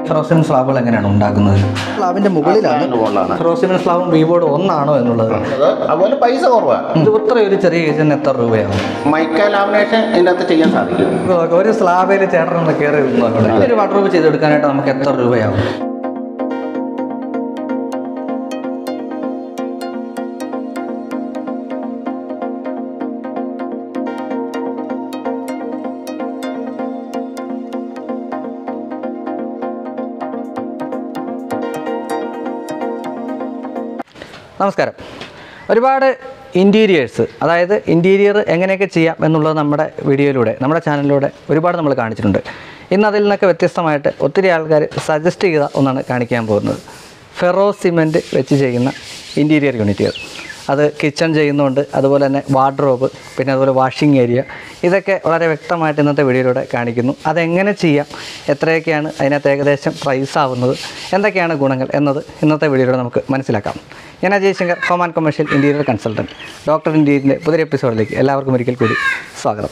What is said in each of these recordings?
Ferrocement സ്ലാബുകൾ എങ്ങനെയാണ് ഉണ്ടാക്കുന്നത് സ്ലാബിന്റെ മുകളിലാണ് അതിന്റെ മുകളിലാണ് ഫെറോസിമൻ സ്ലാബും വി ബോർഡ് ഒന്നാണോ എന്നുള്ളത് അത് അതുപോലെ പൈസ കുറവാണ് ഇത് ഇത്ര ഒരു ചെറിയ കേസിന് എത്ര രൂപയാവും മൈക്ക ലാമിനേഷൻ ഇതിൻ്റെ അകത്ത് ചെയ്യാൻ സാധിക്കും ഇപ്പൊ നോക്ക്, ഒരു സ്ലാബിൽ ചേട്ടനൊന്ന് കയറി നോക്കട്ടെ ഒരു വാട്ടർപ്രൂഫ് ചെയ്തെടുക്കാനായിട്ട് നമുക്ക് എത്ര രൂപയാവും നമസ്കാരം ഒരുപാട് ഇൻറ്റീരിയേഴ്സ് അതായത് ഇൻറ്റീരിയർ എങ്ങനെയൊക്കെ ചെയ്യാം എന്നുള്ളത് നമ്മുടെ വീഡിയോയിലൂടെ നമ്മുടെ ചാനലിലൂടെ ഒരുപാട് നമ്മൾ കാണിച്ചിട്ടുണ്ട് ഇന്ന് അതിൽ നിന്നൊക്കെ വ്യത്യസ്തമായിട്ട് ഒത്തിരി ആൾക്കാർ സജസ്റ്റ് ചെയ്ത ഒന്നാണ് കാണിക്കാൻ പോകുന്നത് ഫെറോ സിമെൻറ്റ് വെച്ച് ചെയ്യുന്ന ഇൻറ്റീരിയർ യൂണിറ്റുകൾ അത് കിച്ചൺ ചെയ്യുന്നുണ്ട് അതുപോലെ തന്നെ വാർഡ്രോബ് പിന്നെ അതുപോലെ വാഷിംഗ് ഏരിയ ഇതൊക്കെ വളരെ വ്യക്തമായിട്ട് ഇന്നത്തെ വീഡിയോയിലൂടെ കാണിക്കുന്നു അതെങ്ങനെ ചെയ്യാം എത്രയൊക്കെയാണ് അതിനകത്ത് ഏകദേശം പ്രൈസ് ആവുന്നത് എന്തൊക്കെയാണ് ഗുണങ്ങൾ എന്നത് ഇന്നത്തെ വീഡിയോയിലൂടെ നമുക്ക് മനസ്സിലാക്കാം ഞാൻ Ajay Shankar home and commercial interior consultant doctor ഇൻറ്റീരിയറിൻ്റെ പുതിയ എപ്പിസോഡിലേക്ക് എല്ലാവർക്കും ഒരിക്കൽ കൂടി സ്വാഗതം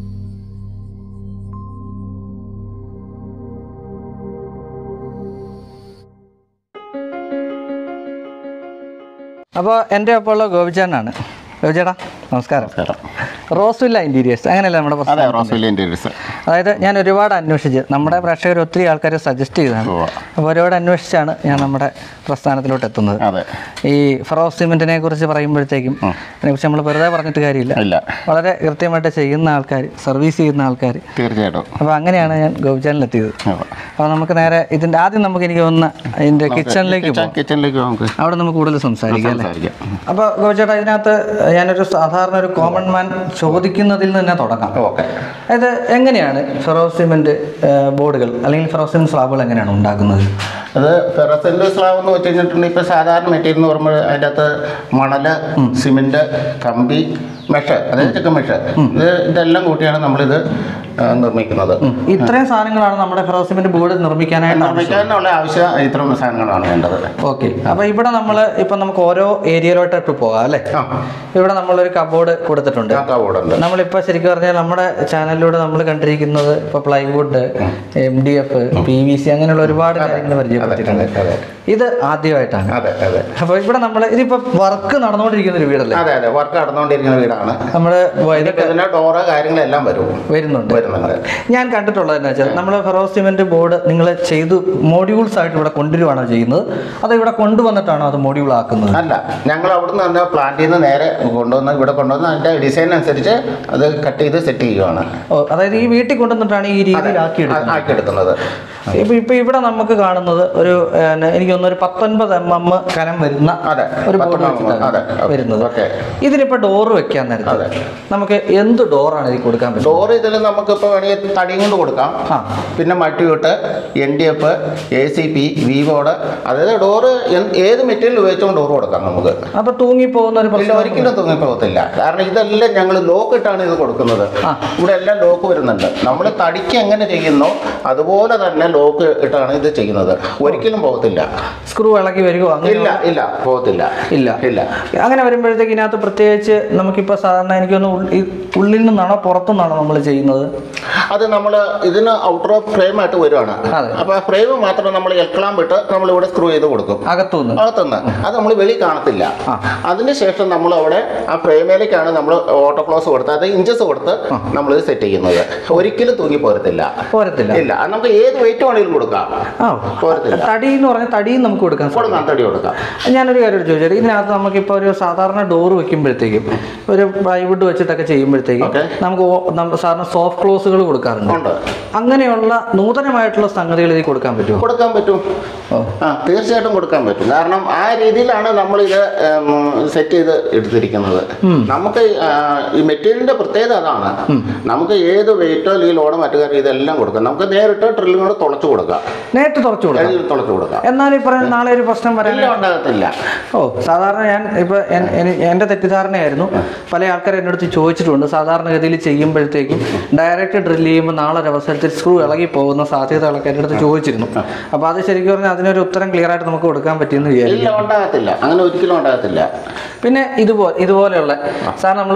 അപ്പോൾ എൻ്റെ ഒപ്പം ഉള്ള ഗോപിച്ചേട്ടനാണ് ഗോപിച്ചേട്ടാ നമസ്കാരം റോസ്വില്ല ഇൻറ്റീരിയേഴ്സ് അങ്ങനെയല്ല നമ്മുടെ അതെ പ്രസ്ഥാനം റോസ്വെല്ലി ഇൻറ്റീരിയർസ് അതായത് ഞാൻ ഒരുപാട് അന്വേഷിച്ച് നമ്മുടെ പ്രേക്ഷകർ ഒത്തിരി ആൾക്കാർ സജസ്റ്റ് ചെയ്തതാണ് ഉവ്വ. അപ്പോൾ ഒരുപാട് അന്വേഷിച്ചാണ് ഞാൻ നമ്മുടെ പ്രസ്ഥാനത്തിലോട്ട് എത്തുന്നത് അതെ ഈ ഫെറോസ് സിമെന്റിനെ കുറിച്ച് പറയുമ്പോഴത്തേക്കും അതിനെക്കുറിച്ച് നമ്മൾ വെറുതെ പറഞ്ഞിട്ട് കാര്യമില്ല ഇല്ല വളരെ കൃത്യമായിട്ട് ചെയ്യുന്ന ആൾക്കാർ സർവീസ് ചെയ്യുന്ന ആൾക്കാർ തീർച്ചയായിട്ടും അപ്പോൾ അങ്ങനെയാണ് ഞാൻ ഗോപിച്ചാനിലെത്തിയത് അതെ. അപ്പോൾ നമുക്ക് നേരെ ഇതിൻ്റെ ആദ്യം നമുക്ക് എനിക്ക് തോന്നുന്ന ഇതിൻ്റെ കിച്ചണിലേക്ക് കിച്ചൺ പോകാം കിച്ചണിലേക്ക് നമുക്ക് അവിടെ നമുക്ക് കൂടുതൽ സംസാരിക്കാം അല്ലേ സംസാരിക്കാം അപ്പോൾ ഗോപിച്ചേട്ടാ ഇതിനകത്ത് ഞാനൊരു സാധാരണ ഒരു കോമൺ മാൻ ചോദിക്കുന്നതിൽ നിന്ന് തന്നെ തുടങ്ങാം ഓക്കെ അതായത് എങ്ങനെയാണ് ഫെറോസ് സിമെന്റ് ബോർഡുകൾ അല്ലെങ്കിൽ ഫെറോസ് സിമെന്റ് സ്ലാബുകൾ എങ്ങനെയാണ് ഉണ്ടാക്കുന്നത് അത് ഫെറസെന്റ് സ്ലാബ് എന്ന് വെച്ച് കഴിഞ്ഞിട്ടുണ്ടെങ്കിൽ ഇപ്പോൾ സാധാരണ മെറ്റീരിയൽ എന്ന് പറയുമ്പോൾ അതിൻ്റെ അകത്ത് മണല് സിമെന്റ് കമ്പി മെഷ് അതായത് ചിക്കൻ മെഷ് ഇത് ഇതെല്ലാം കൂട്ടിയാണ് നമ്മളിത് ആ, നിർമ്മിക്കുന്നത് ഇത്രയും സാധനങ്ങളാണ് നമ്മുടെ ഫെറോസ് സിമെന്റ് ബോർഡ് നിർമ്മിക്കാനായിട്ട് നിർമ്മിക്കാനുള്ള ആവശ്യം ഇത്രയും സാധനങ്ങളാണ് വേണ്ടത് ഓക്കെ അപ്പൊ ഇവിടെ നമ്മൾ ഇപ്പൊ നമുക്ക് ഓരോ ഏരിയയിലോട്ട് ഇപ്പൊ പോകാം അല്ലേ ആ ഇവിടെ നമ്മളൊരു കബോർഡ് കൊടുത്തിട്ടുണ്ട് കാക്കാവോടുണ്ട് നമ്മളിപ്പോൾ ശരിക്കും പറഞ്ഞാൽ നമ്മുടെ ചാനലിലൂടെ നമ്മൾ കണ്ടിരിക്കുന്നത് ഇപ്പോൾ plywood M D F P V C അങ്ങനെയുള്ള ഒരുപാട് കാര്യങ്ങൾ പരിചയപ്പെടുത്തിയിട്ടുണ്ട് അതെ ഇത് ആദ്യമായിട്ടാണ് അതെ അതെ അപ്പോൾ ഇവിടെ നമ്മൾ ഇതിപ്പോൾ വർക്ക് നടന്നുകൊണ്ടിരിക്കുന്ന ഒരു വീടല്ലേ അതെ അതെ വർക്ക് നടന്നുകൊണ്ടിരിക്കുന്ന വീടാണ് നമ്മൾ ഇതൊക്കെ ഇതിന്റെ ഡോറ് കാര്യങ്ങളെല്ലാം വരും വരുന്നുണ്ട് വരുന്നുണ്ട് ഞാൻ കണ്ടിട്ടുള്ളത് എന്താ വെച്ചാൽ നമ്മൾ ഫെറോസ് സിമെന്റ് ബോർഡ് നിങ്ങൾ ചെയ്തു മോഡ്യൂൾസ് ആയിട്ട് ഇവിടെ കൊണ്ടുവരുവാണോ ചെയ്യുന്നത് അതോ ഇവിടെ കൊണ്ടുവന്നിട്ടാണോ അത് മോഡ്യൂൾ ആക്കുന്നത് അല്ല ഞങ്ങൾ അവിടുന്ന് തന്നെ പ്ലാന്റിൽ നിന്ന് നേരെ കൊണ്ടുവന്ന് ഇവിടെ കൊണ്ടുവന്ന് അതിന്റെ ഡിസൈൻ അനുസരിച്ച് അത് കട്ട് ചെയ്ത് സെറ്റ് ചെയ്യുവാണ് ഓ അതായത് ഈ വീട്ടിൽ കൊണ്ടുവന്നിട്ടാണ് ഈ രീതിയിൽ ആക്കിയെടുക്കുന്നത് ആക്കിയെടുക്കുന്നത് ഇപ്പൊ ഇപ്പൊ ഇവിടെ നമുക്ക് കാണുന്നത് ഒരു ഏഹ്, എനിക്ക് തോന്നുന്നു ഒരു പത്തൊൻപത് എം എം കനം വരുന്ന അതെ ഒരു ബോർഡ് പത്തൊമ്പത് അതെ വെച്ചിട്ടാണ് വരുന്നത് ഓക്കെ ഇതിനിപ്പോ ഡോറ് വെക്കാൻ നേരത്തെ അതെ. നമുക്ക് എന്ത് ഡോറാണ് ഇതിൽ കൊടുക്കാൻ പറ്റും ഡോർ ഇതിൽ നമുക്കിപ്പോൾ വേണമെങ്കിൽ തടിയും കൊണ്ട് കൊടുക്കാം ആ പിന്നെ multiwood N D F A C P V board അതായത് ഡോറ് ഏത് മെറ്റീരിയൽ ഉപയോഗിച്ചുകൊണ്ട് ഡോർ കൊടുക്കാം നമുക്ക് അപ്പൊ തൂങ്ങി പോകുന്ന ഒരു ഇല്ല പ്രശ്നം ഒരിക്കലും തൂങ്ങിപ്പോകത്തില്ല കാരണം ഇതെല്ലാം ഞങ്ങൾ ലോക്ക് ഇട്ടാണ് ഇത് കൊടുക്കുന്നത് ആ. ഇവിടെ എല്ലാം ലോക്ക് വരുന്നുണ്ട് നമ്മൾ തടിക്ക് എങ്ങനെ ചെയ്യുന്നോ അതുപോലെ തന്നെ ലോക്ക് ഇട്ടാണ് ഇത് ചെയ്യുന്നത് ഒരിക്കലും പോകത്തില്ല സ്ക്രൂ ഇളകി വരികയോ അങ്ങനെ ഇല്ല ഇല്ല പോകത്തില്ല ഇല്ല ഇല്ല അങ്ങനെ വരുമ്പോഴത്തേക്ക് ഇതിനകത്ത് പ്രത്യേകിച്ച് നമുക്കിപ്പോൾ സാധാരണ എനിക്കൊന്ന് ഉള്ളിൽ നിന്നാണോ പുറത്തു നിന്നാണോ നമ്മൾ ചെയ്യുന്നത് അത് നമ്മൾ ഇതിന് ഔട്ടർ ഫ്രെയിം ആയിട്ട് വരുവാണ് അതെ. അപ്പൊ ആ ഫ്രെയിം മാത്രം നമ്മൾ എൽക്കളം വിട്ട് നമ്മൾ ഇവിടെ സ്ക്രൂ ചെയ്ത് കൊടുക്കും അകത്തുനിന്ന് അകത്തുനിന്ന് അത് നമ്മൾ വെളി കാണത്തില്ല ആ. അതിനുശേഷം നമ്മൾ അവിടെ ആ ഫ്രെയിമിലേക്കാണ് നമ്മൾ ഓട്ടോ ക്ലോസ് കൊടുത്ത് അത് ഇഞ്ചസ് കൊടുത്ത് നമ്മൾ ഇത് സെറ്റ് ചെയ്യുന്നത് ഒരിക്കലും തൂങ്ങി പോരത്തില്ല പോരത്തില്ല ഇല്ല അത് നമുക്ക് ഏത് വെയിറ്റ് വേണമെങ്കിലും കൊടുക്കാം ആ പോരത്തില്ല തടി എന്ന് പറഞ്ഞാൽ തടിയും നമുക്ക് കൊടുക്കാൻ സാധിക്കും കൊടുക്കാം തടി കൊടുക്കാം ഞാനൊരു കാര്യം കൂടി ചോദിച്ചാൽ ഇതിനകത്ത് നമുക്കിപ്പോൾ ഒരു സാധാരണ ഡോർ വെക്കുമ്പോഴത്തേക്കും ഒരു പ്ലൈവുഡ് വെച്ചിട്ടൊക്കെ ചെയ്യുമ്പോഴത്തേക്കും Okay. നമുക്ക് ഓ- നമ്മൾ സാധാരണ സോഫ്റ്റ് ക്ലോസുകൾ കൊടുക്കാറുണ്ട് ഉണ്ട് അങ്ങനെയുള്ള നൂതനമായിട്ടുള്ള സംഗതികൾ ഇതിൽ കൊടുക്കാൻ പറ്റുമോ കൊടുക്കാൻ പറ്റും ഓ ആ തീർച്ചയായിട്ടും കൊടുക്കാൻ പറ്റും കാരണം ആ രീതിയിലാണ് നമ്മൾ ഇത് സെറ്റ് ചെയ്ത് എടുത്തിരിക്കുന്നത് നമുക്ക് ആ, ഈ മെറ്റീരിയലിന്റെ പ്രത്യേകത അതാണ് നമുക്ക് ഏത് വെയിറ്റോ അല്ലെങ്കിൽ ലോഡോ മറ്റു കാര്യം ഇതെല്ലാം കൊടുക്കാം നമുക്ക് നേരിട്ട് ഡ്രില്ലും കൂടെ തുളച്ചു കൊടുക്കാം നേരിട്ട് തുറച്ചു കൊടുക്കാം എല്ലാം തുളച്ചു കൊടുക്കാം എന്നാൽ ഈ പറയുന്ന നാളെ ഒരു പ്രശ്നം വരാൻ എല്ലാം ഉണ്ടാകത്തില്ല ഓ സാധാരണ ഞാൻ ഇപ്പോൾ എൻ്റെ തെറ്റിദ്ധാരണയായിരുന്നു പല ആൾക്കാർ എൻ്റെ അടുത്ത് ചോദിച്ചിട്ടുണ്ട് സാധാരണഗതിയിൽ ചെയ്യുമ്പോഴത്തേക്കും ഡയറക്റ്റ് ഡ്രില്ല് ചെയ്യുമ്പോൾ നാളെ ഒരു അവസരത്തിൽ സ്ക്രൂ ഇളകി പോകുന്ന സാധ്യതകളൊക്കെ എൻ്റെ അടുത്ത് ചോദിച്ചിരുന്നു അപ്പോൾ അത് ശരിക്കും പറഞ്ഞാൽ അതിനൊരു ഉത്തരം ക്ലിയർ ആയിട്ട് നമുക്ക് കൊടുക്കാൻ പറ്റിയെന്ന് വിചാരിക്കും ഇല്ല ഉണ്ടാകത്തില്ല അങ്ങനെ ഒരിക്കലും ഉണ്ടാകത്തില്ല പിന്നെ ഇതുപോലെ ഇതുപോലെയുള്ള സാർ നമ്മൾ പ്ലൈയിൽ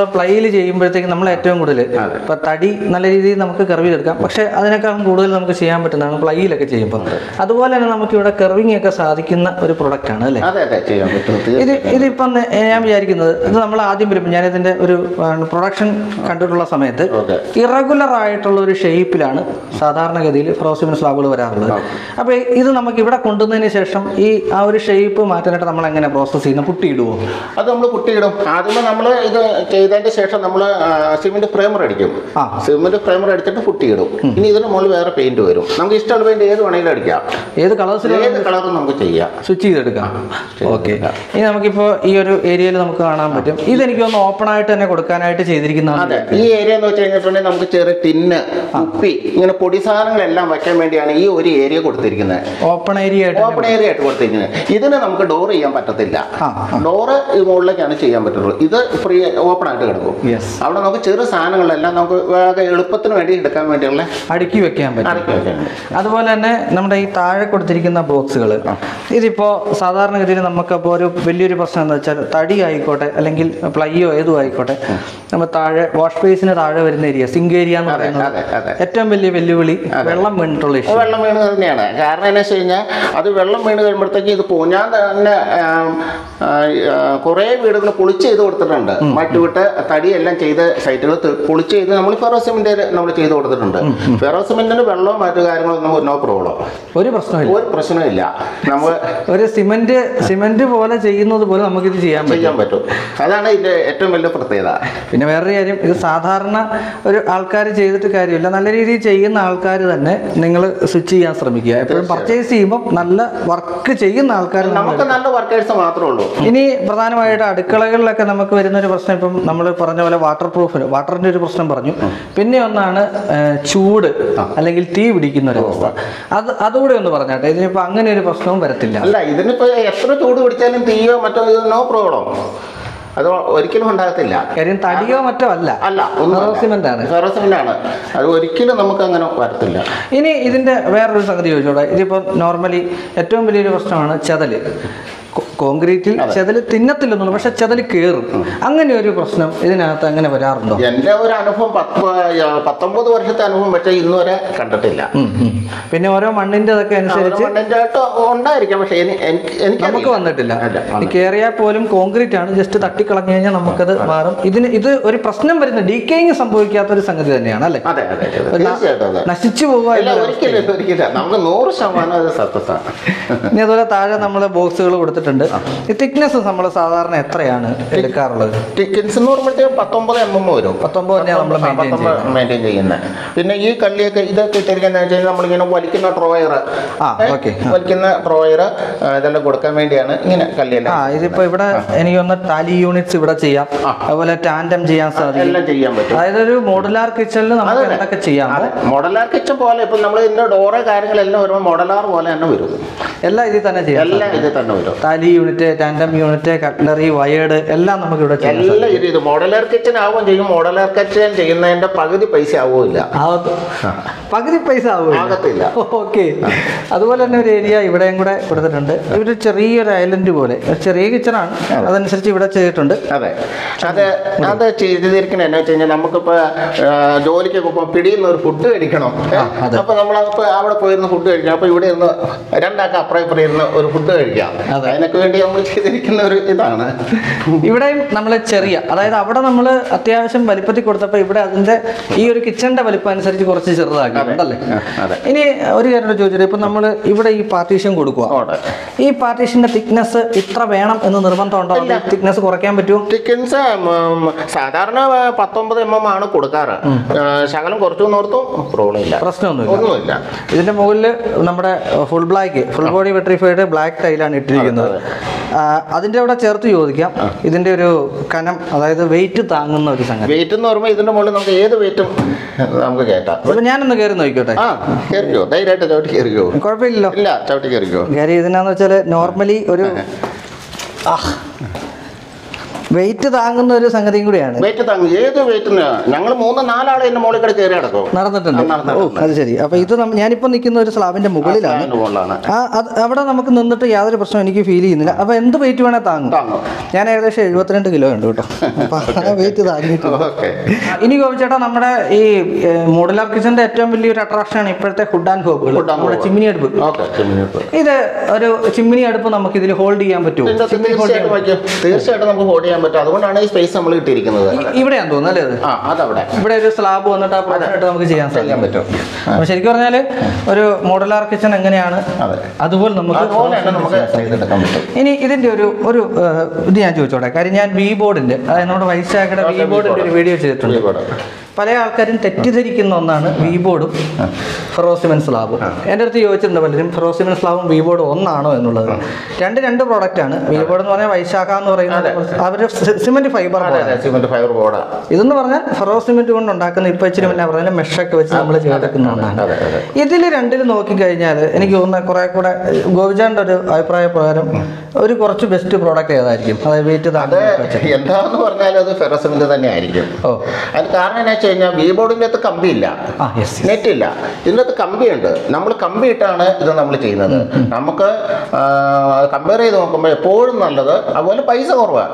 ചെയ്യുമ്പോഴത്തേക്ക് നമ്മൾ ഏറ്റവും കൂടുതൽ ഇപ്പൊ തടി നല്ല രീതിയിൽ നമുക്ക് കർവിലെടുക്കാം പക്ഷെ അതിനേക്കാളും കൂടുതൽ നമുക്ക് ചെയ്യാൻ പറ്റുന്നതാണ് പ്ലൈയിലൊക്കെ ചെയ്യുമ്പോൾ അതുപോലെ തന്നെ നമുക്ക് ഇവിടെ കർവിങ് ഒക്കെ സാധിക്കുന്ന ഒരു പ്രൊഡക്റ്റ് ആണ് അല്ലേ അതെ അതെ ചെയ്യാൻ പറ്റും ഇത് തീർച്ചയായും. ഇതിപ്പം നെ- ഞാൻ വിചാരിക്കുന്നത് ഇത് നമ്മൾ ആദ്യം വരുമ്പോൾ ഞാൻ ഇതിന്റെ ഒരു പ്രൊഡക്ഷൻ കണ്ടിട്ടുള്ള സമയത്ത് ഓക്കെ ഇറഗുലർ ആയിട്ടുള്ള ഒരു ഷേപ്പിലാണ് സാധാരണഗതിയിൽ ഫ്രോസിമിൻ സ്ലാബുകൾ വരാറുള്ളത് അപ്പോൾ ഇത് നമുക്ക് ഇവിടെ കൊണ്ടുവന്നതിന് ശേഷം ഈ ആ ഒരു ഷേപ്പ് മാറ്റാനായിട്ട് നമ്മൾ എങ്ങനെ പ്രോസസ്സ് ചെയ്യുന്നത് പുട്ടിയിടുവോ അത് നമ്മൾ കുട്ടിയിടും ആദ്യമേ നമ്മൾ ഇത് ചെയ്തതിന്റെ ശേഷം നമ്മൾ സിമെന്റ് ഫ്രെയിമർ അടിക്കും ആ. സിമെന്റ് ഫ്രെയിമർ അടിച്ചിട്ട് പുട്ടിയിടും ഇനി ഇതിന് മുകളിൽ വേറെ പെയിന്റ് വരും നമുക്ക് ഇഷ്ടമുള്ള പെയിന്റ് ഏത് വേണമെങ്കിലും അടിക്കാം ഏത് കളേഴ്സിൽ ഏത് കളറും നമുക്ക് ചെയ്യാം സ്വിച്ച് ചെയ്തെടുക്കാം ഓക്കെ ഇനി നമുക്കിപ്പോൾ ഈ ഒരു ഏരിയയിൽ നമുക്ക് കാണാൻ പറ്റും ഇതെനിക്ക് ഒന്ന് ഓപ്പൺ ആയിട്ട് തന്നെ കൊടുക്കാനായിട്ട് ചെയ്തിരിക്കുന്നതാണ് അതെ ഈ ഏരിയ എന്ന് വെച്ച് കഴിഞ്ഞിട്ടുണ്ടെങ്കിൽ നമുക്ക് ചെറിയ ടിന്ന് കുപ്പി ഇങ്ങനെ പൊടി സാധനങ്ങളെല്ലാം വെക്കാൻ വേണ്ടിയാണ് ഈ ഒരു ഏരിയ കൊടുത്തിരിക്കുന്നത് ഓപ്പൺ ഏരിയ ആയിട്ട് ഓപ്പൺ ഏരിയ ആയിട്ട് കൊടുത്തിരിക്കുന്നത് ഇതിന് നമുക്ക് ഡോർ ചെയ്യാൻ പറ്റത്തില്ല ആ, ഡോറ് മുകളിലേക്കാണ് ചെയ്യാൻ പറ്റുള്ളൂ ഇത് ഫ്രീ ഓപ്പൺ ആയിട്ട് കിടക്കും യെസ് അവിടെ നമുക്ക് ചെറു സാധനങ്ങളെല്ലാം നമുക്ക് വേഗം എളുപ്പത്തിന് വേണ്ടി എടുക്കാൻ വേണ്ടിയുള്ള അടുക്കി വെക്കാൻ പറ്റും അടക്കി വെക്കാനുണ്ട് അതുപോലെ തന്നെ നമ്മുടെ ഈ താഴെ കൊടുത്തിരിക്കുന്ന ബോക്സുകൾ ഇതിപ്പോൾ സാധാരണഗതിയിൽ നമുക്കപ്പോൾ ഒരു വലിയൊരു പ്രശ്നം എന്താ വെച്ചാൽ തടി ആയിക്കോട്ടെ അല്ലെങ്കിൽ പ്ലൈയോ ഏതും ആയിക്കോട്ടെ നമ്മൾ താഴെ വാഷ് ബേസിന് താഴെ വരുന്ന ഏരിയ സിങ്ക് ഏരിയ എന്ന് അതെ പറയുന്നത് അതെ അതെ ഏറ്റവും വലിയ വെല്ലുവിളി വെള്ളം വീണിട്ടുള്ള അത് ഇഷ്യൂ വെള്ളം വീണ് തന്നെയാണ് കാരണം എന്താ വെച്ച് കഴിഞ്ഞാൽ അത് വെള്ളം വീണ് കഴിയുമ്പോഴത്തേക്ക് ഇത് പോ ഞാൻ തന്നെ ആം, ആ, ആ, കുറേ വീടുകൾ പൊളിച്ച് ചെയ്ത് കൊടുത്തിട്ടുണ്ട് മറ്റുവിട്ട് തടിയെല്ലാം ചെയ്ത് സൈറ്റുകൾ പൊളിച്ച് ചെയ്ത് നമ്മൾ ഫെറോസിമെന്റ് നമ്മൾ ചെയ്ത് കൊടുത്തിട്ടുണ്ട് ഫെറോസിമെന്റിന് വെള്ളവും മറ്റു കാര്യങ്ങളൊന്നും നോ പ്രോബ്ലം ഒരു പ്രശ്നമില്ല ഒരു പ്രശ്നമില്ല നമ്മൾ ഒരു സിമന്റ് സിമന്റ് പോലെ ചെയ്യുന്നത് പോലെ നമുക്കിത് ചെയ്യാൻ പറ്റും ചെയ്യാൻ പറ്റും അതാണ് ഇതിന്റെ ഏറ്റവും വലിയ പ്രത്യേകത പിന്നെ വേറൊരു കാര്യം ഇത് സാധാരണ ഒരു ആൾക്കാർ ചെയ്തിട്ട് കാര്യമില്ല നല്ല രീതിയിൽ ചെയ്യുന്ന ആൾക്കാർ തന്നെ നിങ്ങൾ സ്വിച്ച് ചെയ്യാൻ ശ്രമിക്കുക എപ്പോഴും പർച്ചേസ് ചെയ്യുമ്പോൾ നല്ല വർക്ക് ചെയ്യുന്ന ആൾക്കാർ നമുക്ക് നല്ല വർക്കേഴ്സ് മാത്രമേ ഉള്ളൂ ഇനി പ്രധാനമായിട്ട് അടുക്കളകളിലൊക്കെ നമുക്ക് വരുന്ന ഒരു പ്രശ്നം ഇപ്പം നമ്മൾ പറഞ്ഞ പോലെ വാട്ടർ പ്രൂഫിന് വാട്ടറിന്റെ ഒരു പ്രശ്നം പറഞ്ഞു പിന്നെ ഒന്നാണ് ആ, ചൂട് അല്ലെങ്കിൽ തീ പിടിക്കുന്ന ഒരു അവസ്ഥ അത് അതുകൂടെ ഒന്ന് പറഞ്ഞാട്ടെ ഇതിനിപ്പോൾ അങ്ങനെ ഒരു പ്രശ്നവും വരത്തില്ല അല്ല ഇതിനിപ്പോ എത്ര ചൂട് പിടിച്ചാലും തീയോ മറ്റോ നോ പ്രോബ്ലം അത് ഒരിക്കലും ഉണ്ടാകത്തില്ല കാര്യം തടിയോ മറ്റോ അല്ല അല്ല ഒന്നും സിമെന്റ് ആണ് ഫെറോസിമെന്റ് ആണ് അത് ഒരിക്കലും നമുക്ക് അങ്ങനെ വരത്തില്ല ഇനി ഇതിന്റെ വേറൊരു സംഗതി ചോദിച്ചോടെ ഇതിപ്പോൾ നോർമലി ഏറ്റവും വലിയൊരു പ്രശ്നമാണ് ചെതല് കോ- കോൺക്രീറ്റിൽ ചെതല് തിന്നത്തില്ലെന്നുള്ളൂ പക്ഷെ ചെതല് കയറും അങ്ങനെ ഒരു പ്രശ്നം ഇതിനകത്ത് അങ്ങനെ വരാറുണ്ടോ എന്റെ ഒരു അനുഭവം പത്ത് പത്തൊമ്പത് വർഷത്തെ അനുഭവം പക്ഷേ ഇന്ന് വരെ കണ്ടിട്ടില്ല ഉം, ഉം. പിന്നെ ഓരോ മണ്ണിന്റെ അതൊക്കെ അനുസരിച്ച് മണ്ണിന്റെ ആയിട്ട് ഉണ്ടായിരിക്കാം പക്ഷെ എനി- എനിക്ക് എനിക്ക് നമുക്ക് വന്നിട്ടില്ല അല്ല, ഈ കയറിയാൽ പോലും കോൺക്രീറ്റ് ആണ് ജസ്റ്റ് തട്ടിക്കളഞ്ഞു കഴിഞ്ഞാൽ നമുക്കത് മാറും ഇതിന് ഇത് ഒരു പ്രശ്നം വരുന്ന ഡീക്കേയിങ് സംഭവിക്കാത്ത ഒരു സംഗതി തന്നെയാണ് അല്ലേ അതെ അതെ അതെ തീർച്ചയായിട്ടും അതെ നശിച്ചു പോവുക ഇല്ല എന്നൊരു ഒരിക്കലും ഒരിക്കലും നമുക്ക് നൂറ് ശതമാനം അത് സക്സസ് ആണ് ഇനി അതുപോലെ താഴെ നമ്മൾ ബോക്സുകൾ കൊടുത്തിട്ടുണ്ട് ഈ തിക്നെസ് നമ്മൾ സാധാരണ എത്രയാണ് എടുക്കാറുള്ളത് ടിക്കൻസ് എന്ന് പറയുമ്പോഴത്തേക്ക് പത്തൊമ്പത് എം എം വരും പത്തൊമ്പത് തന്നെയാണ് നമ്മൾ മെയിൻറ്റെയിൻ ചെയ്യുന്നത് മെയിൻറ്റെയിൻ ചെയ്യുന്നത് പിന്നെ ഈ കള്ളിയൊക്കെ ഇതൊക്കെ ഇട്ടിരിക്കുന്നത് വെച്ചാൽ നമ്മളിങ്ങനെ വലിക്കുന്ന ഡ്രോയർ ആ, okay. വലിക്കുന്ന ഡ്രോയർ ഇതെല്ലാം കൊടുക്കാൻ വേണ്ടിയാണ് ഇങ്ങനെ കള്ളിയെല്ലാം ആ ഇതിപ്പോ ഇവിടെ എനിക്ക് ഒന്ന് ടാലി യൂണിറ്റ്സ് ഇവിടെ ചെയ്യാം അതുപോലെ ടാൻഡം ചെയ്യാൻ സാധിക്കും എല്ലാം ചെയ്യാൻ പറ്റും അതായത് ഒരു മോഡുലാർ കിച്ചണിൽ നമുക്ക് എന്തൊക്കെ ചെയ്യാമോ അതെ മോഡലാർ കിച്ചൺ പോലെ ഇപ്പം നമ്മൾ ഇതിന്റെ ഡോറ് കാര്യങ്ങളെല്ലാം വരുമ്പോൾ മോഡലാർ പോലെ തന്നെ വരും എല്ലാം ഇതിൽ തന്നെ ചെയ്യാം എല്ലാം ഇതിൽ തന്നെ വരും tall unit tandem unit cutlery wired എല്ലാം നമുക്ക് ഇവിടെ ചെയ്യാം എല്ലാം ഇത് ഇത് മോഡലാർ കിച്ചൺ ആവുകയും ചെയ്യും മോഡലാർ കിച്ചൺ ചെയ്യുന്നതിന്റെ പകുതി പൈസ ആവുമില്ല പകുതി പൈസ ആവുമോ ആകത്തില്ല ഓക്കെ അതുപോലെ തന്നെ ഒരു ഏരിയ ഇവിടെയും കൂടെ കൊടുത്തിട്ടുണ്ട് ഒരു ചെറിയൊരു ഐലൻഡ് പോലെ ഒരു ചെറിയ കിച്ചണാണ് അതനുസരിച്ച് ഇവിടെ ചെയ്തിട്ടുണ്ട് അതെ അത് അത് ചെയ്തിരിക്കണ എന്നാ വെച്ച് കഴിഞ്ഞാൽ നമുക്കിപ്പോ ആ, ജോലിക്കൊക്കെ ഇപ്പൊ പിടിയുന്ന ഒരു ഫുഡ് കഴിക്കണം ആ, അതെ. അപ്പൊ നമ്മളപ്പോ അവിടെ പോയിരുന്ന് ഫുഡ് കഴിക്കാം അപ്പൊ ഇവിടെ ഇരുന്ന് രണ്ടാൾക്ക് അപ്പുറം ഇപ്പുറം ഇരുന്ന് ഒരു ഫുഡ് കഴിക്കാം അതെ. അതിനൊക്കെ വേണ്ടി നമ്മൾ ചെയ്തിരിക്കുന്ന ഒരു ഇതാണ് ഇവിടെയും നമ്മൾ ചെറിയ അതായത് അവിടെ നമ്മൾ അത്യാവശ്യം വലിപ്പത്തിൽ കൊടുത്തപ്പോൾ ഇവിടെ അതിന്റെ ഈ ഒരു കിച്ചണിന്റെ വലിപ്പം അനുസരിച്ച് കുറച്ച് ചെറുതാക്കിയിട്ടുണ്ടല്ലേ ആ, അതെ ഇനി ഒരു കാര്യം കൂടെ ചോദിച്ചിട്ട് ഇപ്പം നമ്മൾ ഇവിടെ ഈ പാർട്ടീഷൻ കൊടുക്കുക ഓടെ ഈ പാർട്ടീഷന്റെ തിക്നെസ് ഇത്ര വേണം എന്ന് നിർബന്ധമുണ്ടോ തിക്നെസ് കുറയ്ക്കാൻ പറ്റുമോ ടിക്കൻസ് സാധാരണ ആ, പത്തൊമ്പത് എം എം ആണ് കൊടുക്കാറ് ആ, ശകലം കുറച്ചു നോർത്തും പ്രോബ്ലം ഇല്ല പ്രശ്നമൊന്നുമില്ല ഒന്നുമില്ല ഇതിന്റെ മുകളിൽ നമ്മുടെ full black full body vitrified black ടൈലാണ് ഇട്ടിരിക്കുന്നത് ആ, അതിന്റെ അവിടെ ചേർത്ത് ചോദിക്കാം ഇതിന്റെ ഒരു കനം അതായത് വെയിറ്റ് താങ്ങുന്ന ഒരു സംഗതി വെയിറ്റ് എന്ന് പറയുമ്പോൾ ഇതിന്റെ മുകളിൽ നമുക്ക് ഏത് വെയിറ്റും നമുക്ക് കയറ്റാം അപ്പൊ ഞാനൊന്ന് കയറി നോക്കിക്കോട്ടെ ആ കയറിക്കോ ധൈര്യമായിട്ട് ചവിട്ടി കയറിക്കോ കുഴപ്പമില്ലല്ലോ ഇല്ല ചവിട്ടി കയറിക്കോ കാര്യം ഇതിനാന്ന് വെച്ചാൽ നോർമലി ഒരു ആ വെയിറ്റ് താങ്ങുന്ന ഒരു സംഗതിയും കൂടിയാണ് വെയിറ്റ് താങ്ങും ഏത് വെയിറ്റിന് ഞങ്ങൾ മൂന്ന് നാലാളെ എന്റെ മുകളിൽ കൂടെ കയറി കിടക്കും നടന്നിട്ടുണ്ട് ആ, നടന്നിട്ടുണ്ട്. ഓ അത് ശരി അപ്പൊ ഇത് നമ്മ- ഞാനിപ്പോ നിൽക്കുന്ന ഒരു സ്ലാബിന്റെ മുകളിലാണ് അതിന്റെ മുകളിലാണ് ആ അത് അവിടെ നമുക്ക് നിന്നിട്ട് യാതൊരു പ്രശ്നവും എനിക്ക് ഫീൽ ചെയ്യുന്നില്ല അപ്പൊ എന്ത് വെയിറ്റ് വേണേ താങ്ങും താങ്ങും ഞാൻ ഏകദേശം എഴുപത്തിരണ്ട് കിലോ ഉണ്ട് കേട്ടോ അപ്പൊ ആ വെയിറ്റ് താങ്ങിയിട്ടുണ്ട് ഓക്കെ ഇനി ഗോപിച്ചേട്ടാ നമ്മുടെ ഈ മോഡുലാർ കിച്ചന്റെ ഏറ്റവും വലിയൊരു അട്രാക്ഷൻ ആണ് ഇപ്പോഴത്തെ ഹുഡ് ആൻഡ് ഹോബുകൾ Hood and നമ്മുടെ hob. ചിമ്മിനി അടുപ്പ് ഓക്കെ ചിമ്മിനിപ്പ് ഇത് ഒരു ചിമ്മിനി അടുപ്പ് നമുക്ക് ഇതിൽ ഹോൾഡ് ചെയ്യാൻ പറ്റുമോ ഇതിന്റെ അകത്ത് ചിമ്മിനി ഹോൾഡ് തീർച്ചയായിട്ടും വയ്ക്കും തീർച്ചയായിട്ടും നമുക്ക് ഹോൾഡ് ചെയ്യാൻ പറ്റും അതുകൊണ്ടാണ് ഈ സ്പേസ് നമ്മൾ ഇട്ടിരിക്കുന്നത് ഇവിടെയാന്ന് തോന്നുന്നു അല്ലേ ഇത് ആ അതവിടെ ഇവിടെ ഒരു സ്ലാബ് വന്നിട്ട് ആ പ്രശ്നമായിട്ട് നമുക്ക് ചെയ്യാൻ ചെയ്യാൻ സാധിക്കും പറ്റും അപ്പൊ ശരിക്കും പറഞ്ഞാൽ ഒരു മോഡുലാർ കിച്ചൺ എങ്ങനെയാണ് അതെ അതുപോലെ നമുക്ക് അതുപോലെ തന്നെ നമുക്ക് ചെയ്തെടുക്കാൻ പറ്റും ഇനി ഇതിന്റെ ഒരു ഒരു ഏഹ്, ഇത് ഞാൻ ചോദിച്ചോട്ടെ കാര്യം ഞാൻ വി ബോർഡിന്റെ അതായത് നമ്മുടെ വൈശാഖയുടെ വി Okay, ബോർഡിന്റെ ഒരു വീഡിയോ ചെയ്തിട്ടുണ്ട് ഇവിടെ. പല ആൾക്കാരും തെറ്റിദ്ധരിക്കുന്ന ഒന്നാണ് വി ബോർഡും ഫെറോസിമൻ സ്ലാബും എൻ്റെ അടുത്ത് ചോദിച്ചിട്ടുണ്ട് പലരും ഫെറോസിമൻ സ്ലാബും വി ബോർഡും ഒന്നാണോ എന്നുള്ളത് രണ്ട് രണ്ട് പ്രോഡക്റ്റ് ആണ് വി ബോർഡ് എന്ന് പറഞ്ഞാൽ വൈശാഖ എന്ന് പറയുന്നത് അവർ സിമെന്റ് ഫൈബർ അതെ അതെ സിമെന്റ് ഫൈബർ ബോർഡാ ഇതെന്ന് പറഞ്ഞാൽ ഫെറോ സിമെന്റ് കൊണ്ട് ഉണ്ടാക്കുന്ന ഇപ്പൊ ഇച്ചിരി മുന്നേ പറഞ്ഞാൽ മെഷൊക്കെ വെച്ച് നമ്മൾ ചെയ്തെടുക്കുന്ന ഒന്നാണ് അതെ അതെ ഇതിൽ രണ്ടിൽ നോക്കിക്കഴിഞ്ഞാൽ എനിക്ക് തോന്നുന്ന കുറെ കൂടെ ഗോപിചാന്റെ ഒരു അഭിപ്രായ പ്രകാരം ഒരു കുറച്ച് ബെസ്റ്റ് പ്രോഡക്റ്റ് ഏതായിരിക്കും അതായത് വെയിറ്റ് അത് താങ്ങുന്ന എന്താന്ന് പറഞ്ഞാൽ അത് ഫെറസിമെന്റ് തന്നെ ആയിരിക്കും ഓ അതിന് കാരണം എന്നാ വെച്ച് കഴിഞ്ഞാൽ വി ബോർഡിൻ്റെ അകത്ത് കമ്പിയില്ല ആ യെസ് നെറ്റ് ഇല്ല ഇതിനകത്ത് കമ്പിയുണ്ട് നമ്മൾ കമ്പി ഇട്ടാണ് ഇത് നമ്മൾ ചെയ്യുന്നത് നമുക്ക് കമ്പയർ ചെയ്ത് നോക്കുമ്പോൾ എപ്പോഴും നല്ലത് അതുപോലെ പൈസ കുറവാണ്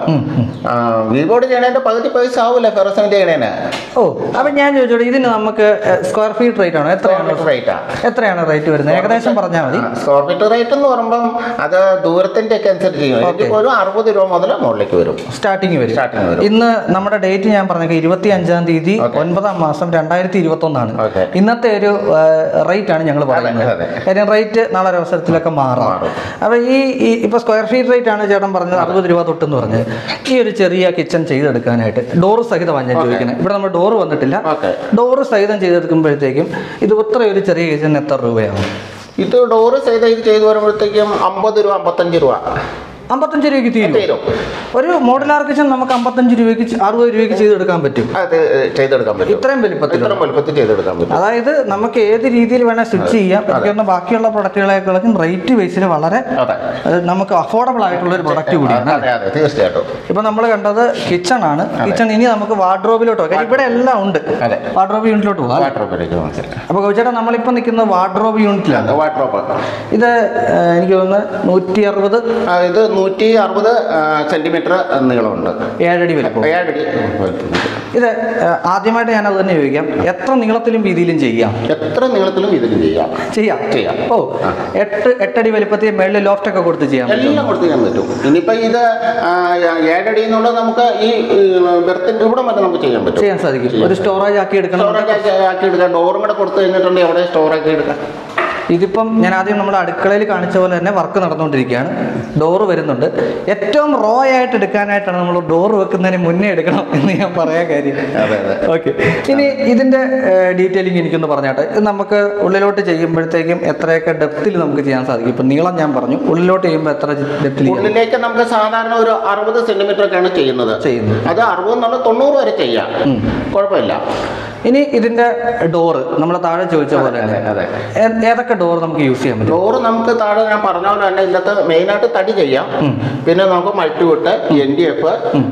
വി ബോർഡ് ചെയ്യണതിന്റെ പകുതി പൈസ ആവില്ല ഫെറസിമെന്റ് ചെയ്യണേന് ഓ അപ്പൊ ഞാൻ ചോദിച്ചോട്ടെ ഇതിന് നമുക്ക് സ്ക്വയർ ഫീറ്റ് റേറ്റ് ആണോ എത്രയാണ് റേറ്റാ എത്രയാണ് റേറ്റ് വരുന്നത് ഏകദേശം പറഞ്ഞാൽ മതി സ്ക്വയർ ഫീറ്റ് റേറ്റ് എന്ന് പറയുമ്പം അത് ദൂരത്തിന്റെ ഒക്കെ അനുസരിച്ച് ചെയ്യും എനിക്ക് ഒരു അറുപത് രൂപ മുതൽ മുകളിലേക്ക് വരും സ്റ്റാർട്ടിങ് വരും Starting വരും. ഇന്ന് നമ്മുടെ ഡേറ്റ് ഞാൻ പറഞ്ഞ ഇരുപത്തി അഞ്ചാം തീയതി ഒൻപതാം മാസം രണ്ടായിരത്തി ഇരുപത്തി ഒന്നാണ് Okay. ഇന്നത്തെ ഒരു റേറ്റ് ആണ് ഞങ്ങൾ പറയുന്നത് അതെ. കാര്യം റേറ്റ് നാളെ ഒരു അവസരത്തിലൊക്കെ മാറാം മാറും. അപ്പൊ ഈ ഈ ഇപ്പൊ സ്ക്വയർ ഫീറ്റ് റേറ്റ് ആണ് ചേട്ടൻ പറഞ്ഞത് അറുപത് രൂപ തൊട്ടെന്ന് പറഞ്ഞത് ഈ ഒരു ചെറിയ കിച്ചൺ ചെയ്തെടുക്കാനായിട്ട് ഡോറ് സഹിതമാണ് ഞാൻ ചോദിക്കുന്നത് ഇവിടെ നമ്മൾ ഡോറ് വന്നിട്ടില്ല ഓക്കെ ഡോറ് സഹിതം ചെയ്തെടുക്കുമ്പോഴത്തേക്കും ഇത് ഇത്ര ഒരു ചെറിയ കിച്ചൺ എത്ര രൂപയാവും ഇത് ഡോറ് ചെയ്ത് ഇത് ചെയ്ത് വരുമ്പോഴത്തേക്കും അമ്പത് രൂപ അമ്പത്തഞ്ച് രൂപ അമ്പത്തഞ്ച് രൂപയ്ക്ക് തീരും തീരും ഒരു മോഡലാർ കിച്ചൺ നമുക്ക് അമ്പത്തഞ്ച് രൂപയ്ക്ക് ചെ- അറുപത് രൂപയ്ക്ക് ചെയ്തെടുക്കാൻ പറ്റും അത് ചെയ്തെടുക്കാൻ പറ്റും ഇത്രയും വലിപ്പത്തിൽ ഇത്ര വലുപ്പത്തിൽ ചെയ്തെടുക്കാൻ പറ്റും അതായത് നമുക്ക് ഏത് രീതിയിൽ വേണേൽ സ്വിച്ച് ചെയ്യാം എനിക്ക് തോന്നുന്നു ബാക്കിയുള്ള പ്രൊഡക്റ്റുകളെക്കാളും റേറ്റ് ബേസിൽ വളരെ അതെ അത് നമുക്ക് അഫോർഡബിൾ ആയിട്ടുള്ള ഒരു പ്രൊഡക്റ്റ് കൂടിയാണ് അതെ അതെ തീർച്ചയായിട്ടും ഇപ്പൊ നമ്മൾ കണ്ടത് കിച്ചൺ ആണ് കിച്ചൺ ഇനി നമുക്ക് വാർഡ്രോബിലോട്ട് പോകാം ഇവിടെ എല്ലാം ഉണ്ട് അതെ വാർഡ്രോബ് യൂണിറ്റിലോട്ട് പോകാം വാട്ടർപ്പിലേക്ക് മനസ്സിലായി അപ്പൊ ചേട്ടാ നമ്മളിപ്പോ നിൽക്കുന്ന വാർഡ്രോബ് യൂണിറ്റിലാണ് വാട്ടർപ്പ് ഇത് ഏഹ്, എനിക്ക് തോന്നുന്നു നൂറ്റി അറുപത് ഇത് നൂറ്റി അറുപത് സെന്റിമീറ്റർ നീളമുണ്ട് ഏഴടി വലുപ്പം ഏഴടി വലുപ്പമുണ്ട്. ഇത് ഏഹ്, ആദ്യമായിട്ട് ഞാൻ അത് തന്നെ ചോദിക്കാം എത്ര നീളത്തിലും വീതിയിലും ചെയ്യാം എത്ര നീളത്തിലും ഇതിലും ചെയ്യാം ചെയ്യാം ചെയ്യാം. ഓ എട്ട് എട്ടടി വലുപ്പത്തിൽ മേളിൽ ലോഫ്റ്റ് ഒക്കെ കൊടുത്ത് ചെയ്യാം എല്ലാം കൊടുത്ത് ചെയ്യാൻ പറ്റും ഇനിയിപ്പോ ഇത് ആ, ഏഴടി എന്നുള്ളത് നമുക്ക് ഈ ബെർത്തിന്റെ ഇവിടെ വരെ നമുക്ക് ചെയ്യാൻ പറ്റും ചെയ്യാൻ സാധിക്കും ഒരു സ്റ്റോറേജ് ആക്കി എടുക്കണം സ്റ്റോറേജ് ആക്കി ആക്കി എടുക്കാം ഡോറും കൂടെ കൊടുത്തു കഴിഞ്ഞിട്ടുണ്ടെങ്കിൽ എവിടെ സ്റ്റോർ ആക്കി എടുക്കാം ഇതിപ്പം ഞാൻ ആദ്യം നമ്മുടെ അടുക്കളയിൽ കാണിച്ച പോലെ തന്നെ വർക്ക് നടന്നുകൊണ്ടിരിക്കുകയാണ് ഡോറ് വരുന്നുണ്ട് ഏറ്റവും റോ ആയിട്ട് എടുക്കാനായിട്ടാണ് നമ്മൾ ഡോറ് വെക്കുന്നതിന് മുന്നേ എടുക്കണം എന്ന് ഞാൻ പറയാൻ കാര്യം അതെ അതെ ഓക്കെ ഇനി ഇതിന്റെ ഡീറ്റെയിലിംഗ് എനിക്കൊന്ന് പറഞ്ഞാട്ടെ ഇത് നമുക്ക് ഉള്ളിലോട്ട് ചെയ്യുമ്പോഴത്തേക്കും എത്രയൊക്കെ ഡെപ്തിൽ നമുക്ക് ചെയ്യാൻ സാധിക്കും ഇപ്പം നീളം ഞാൻ പറഞ്ഞു ഉള്ളിലോട്ട് ചെയ്യുമ്പോൾ എത്ര ഡെപ്തിൽ ചെയ്യാം ഉള്ളിലേക്ക് നമുക്ക് സാധാരണ ഒരു അറുപത് സെന്റിമീറ്റർ ഒക്കെയാണ് ചെയ്യുന്നത് ചെയ്യുന്നത് അത് അറുപത് എന്നുള്ള തൊണ്ണൂറ് വരെ ചെയ്യാം കുഴപ്പമില്ല ഇനി ഇതിന്റെ ഡോറ് നമ്മൾ താഴെ ചോദിച്ച പോലെ അതെ തന്നെ അതെ ഏ- ഏതൊക്കെ ഡോർ നമുക്ക് യൂസ് ചെയ്യാൻ പറ്റും ഡോറ് നമുക്ക് താഴെ ഞാൻ പറഞ്ഞ പോലെ തന്നെ ഇതിനകത്ത് മെയിനായിട്ട് തടി ചെയ്യാം പിന്നെ നമുക്ക് മൾട്ടിവുഡ് എൻ ഡി എഫ്